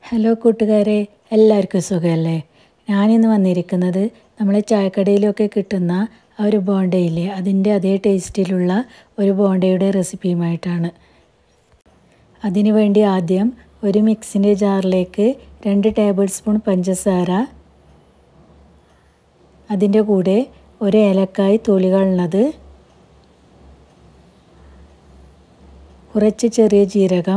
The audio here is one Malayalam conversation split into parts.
ഹലോ കൂട്ടുകാരെ എല്ലാവർക്കും സുഖമല്ലേ ഞാനിന്ന് വന്നിരിക്കുന്നത് നമ്മളെ ചായക്കടയിലൊക്കെ കിട്ടുന്ന ആ ഒരു ബോണ്ടയില്ലേ അതിൻ്റെ അതേ ടേസ്റ്റിലുള്ള ഒരു ബോണ്ടയുടെ റെസിപ്പിയുമായിട്ടാണ് അതിനു വേണ്ടി ആദ്യം ഒരു മിക്സിൻ്റെ ജാറിലേക്ക് രണ്ട് ടേബിൾ സ്പൂൺ പഞ്ചസാര അതിൻ്റെ കൂടെ ഒരു ഏലക്കായ് തൊലികളുള്ളത് കുറച്ച് ചെറിയ ജീരകം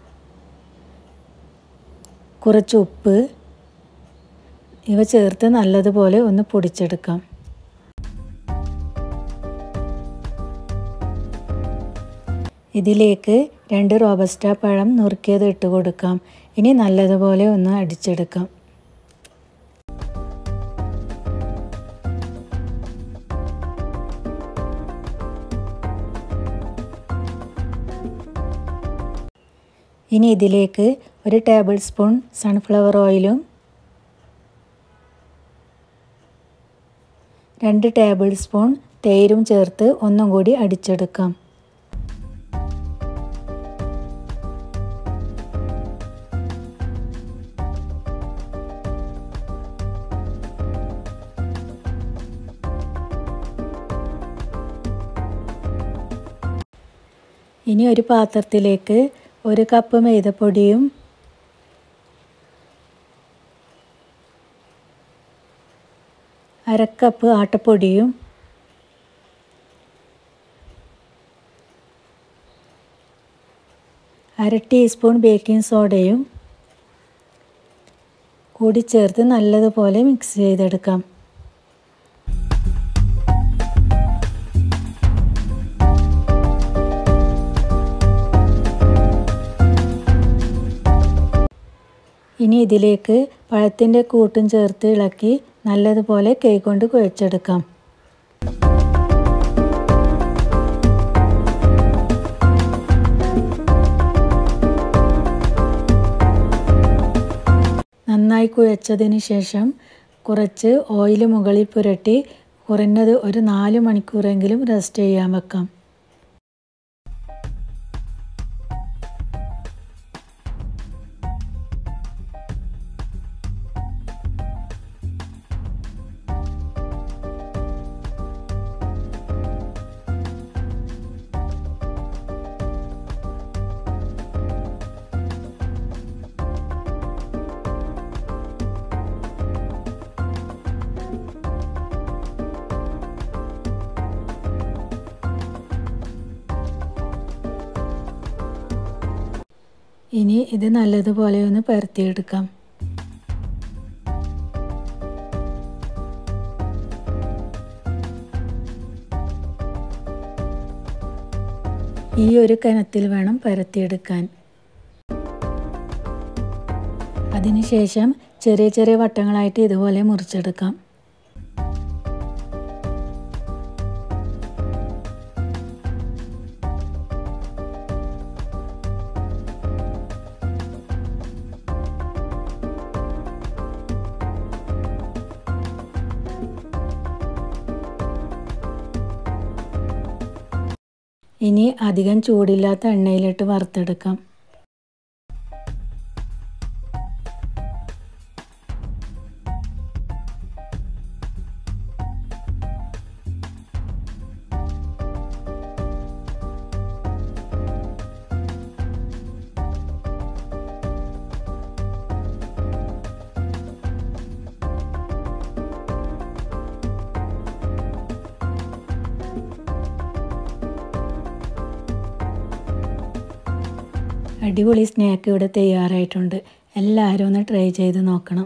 കുറച്ച് ഉപ്പ് ഇവ ചേർത്ത് നല്ലതുപോലെ ഒന്ന് പൊടിച്ചെടുക്കാം ഇതിലേക്ക് രണ്ട് റോബസ്റ്റ പഴം നുറുക്കിയത് ഇട്ട് കൊടുക്കാം ഇനി നല്ലതുപോലെ ഒന്ന് അടിച്ചെടുക്കാം ഇനി ഇതിലേക്ക് ഒരു ടേബിൾ സ്പൂൺ സൺഫ്ലവർ ഓയിലും രണ്ട് ടേബിൾ സ്പൂൺ തേരും ചേർത്ത് ഒന്നും കൂടി അടിച്ചെടുക്കാം ഇനി ഒരു പാത്രത്തിലേക്ക് ഒരു കപ്പ് മൈദപ്പൊടിയും അരക്കപ്പ് ആട്ടപ്പൊടിയും അര ടീസ്പൂൺ ബേക്കിംഗ് സോഡയും കൂടി ചേർത്ത് നല്ലതുപോലെ മിക്സ് ചെയ്തെടുക്കാം ഇനി ഇതിലേക്ക് പഴത്തിൻ്റെ കൂട്ടും ചേർത്ത് ഇളക്കി നല്ലതുപോലെ കൈകൊണ്ട് കുഴച്ചെടുക്കാം നന്നായി കുഴച്ചതിന് ശേഷം കുറച്ച് ഓയിൽ മുകളിൽ പുരട്ടി കുറഞ്ഞത് ഒരു നാല് മണിക്കൂറെങ്കിലും റെസ്റ്റ് ചെയ്യാൻ വെക്കാം ഇനി ഇത് നല്ലതുപോലെ ഒന്ന് പരത്തിയെടുക്കാം ഈ ഒരു കനത്തിൽ വേണം പരത്തിയെടുക്കാൻ അതിനുശേഷം ചെറിയ ചെറിയ വട്ടങ്ങളായിട്ട് ഇതുപോലെ മുറിച്ചെടുക്കാം ഇനി അധികം ചൂടില്ലാത്ത എണ്ണയിലിട്ട് വറുത്തെടുക്കാം അടിപൊളി സ്നാക്ക് ഇവിടെ തയ്യാറായിട്ടുണ്ട് എല്ലാവരും ഒന്ന് ട്രൈ ചെയ്ത് നോക്കണം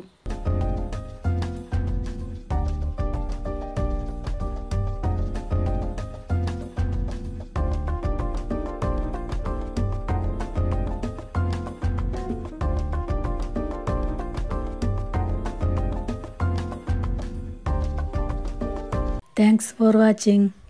താങ്ക്സ് ഫോർ വാച്ചിങ്